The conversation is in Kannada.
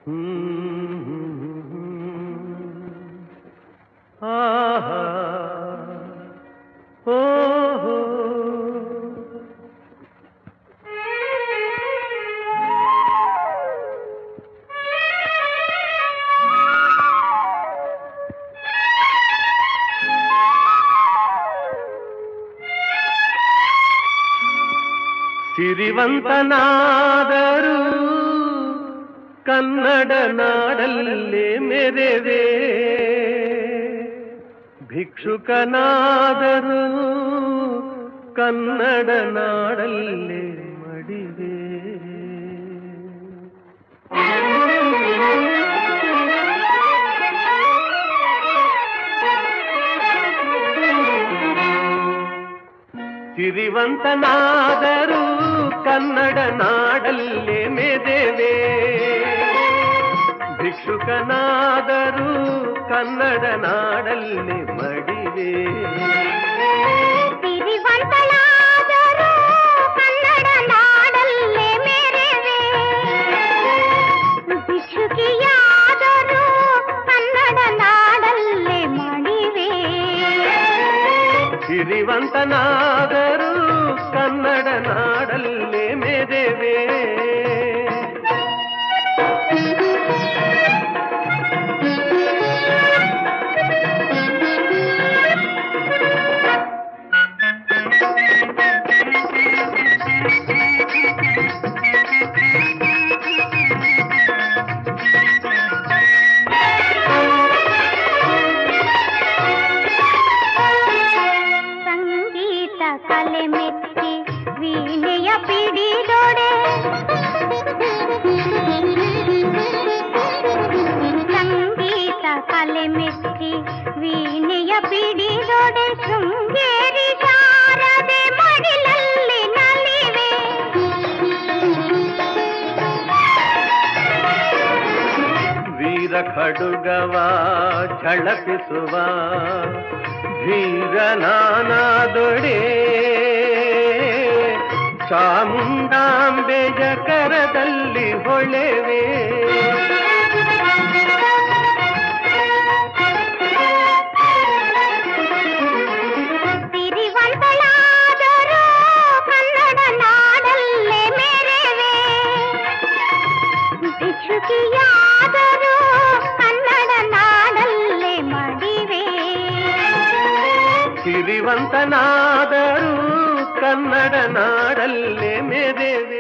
ಆಹಾ ಓಹೋ ಸಿರಿವಂತನಾದರೂ ಕನ್ನಡ ನಾಡಲ್ಲೇ ಮೆರೆವೆ ಭಿಕ್ಷುಕನಾದರೂ ಕನ್ನಡ ನಾಡಲ್ಲೇ ಮಡಿವೆ ಸಿರಿವಂತನಾದರೂ ಕನ್ನಡ ನಾಡಲ್ಲೇ ಮೆದೆವೆ ಭಿಕ್ಷುಕನಾದರೂ ಕನ್ನಡ ನಾಡಲ್ಲೇ ಮಡಿವೆ ಸಿರಿವಂತಳಾದರೂ ಕನ್ನಡ ನಾಡಲ್ಲೇ ಮೆರೆವೆ ಭಿಕ್ಷುಕಿಯಾದರೂ ಕನ್ನಡ ನಾಡಲ್ಲೇ ಮಡಿವೆ ಸಿರಿವಂತನಾದರೂ ಕನ್ನಡ ನಾಡಲ್ಲೇ ಮೆದೆವೆ ಸಂಗೀತ ಕಲೆ ಮೆಚ್ಚಿ ವೀಣೆಯ ಪಿಡಿದೊಡೆ ಸಂಗೀತ ಕಲೆ ಮೆಚ್ಚಿ ವೀಣೆಯ ಪಿಡಿದೊಡೆ ಶೃಂಗೇರಿ ಶಾರದೆ ಮಡಿಲಲ್ಲಿ ನಲಿವೆ ವೀರ ಖಡುಗವ ಝಳಪಿಸುವ ಧೀರ ನಾನಾದೊಡೆ ಚಾಮುಂಡಾಂಬೆಯ ಕರದಲ್ಲಿ ಹೊಳೆವೆ ಸಿರಿವಂತಳಾದರೂ ಕನ್ನಡ ನಾಡಲ್ಲೇ ಮೆರೆವೆ ಭಿಕ್ಷುಕಿಯಾದರೂ ಕನ್ನಡ ನಾಡಲ್ಲೇ ಮಡಿವೆ ಸಿರಿವಂತನಾದರೂ ಕನ್ನಡ ನಾಡಲ್ಲೇ ಮೆರೆವೆ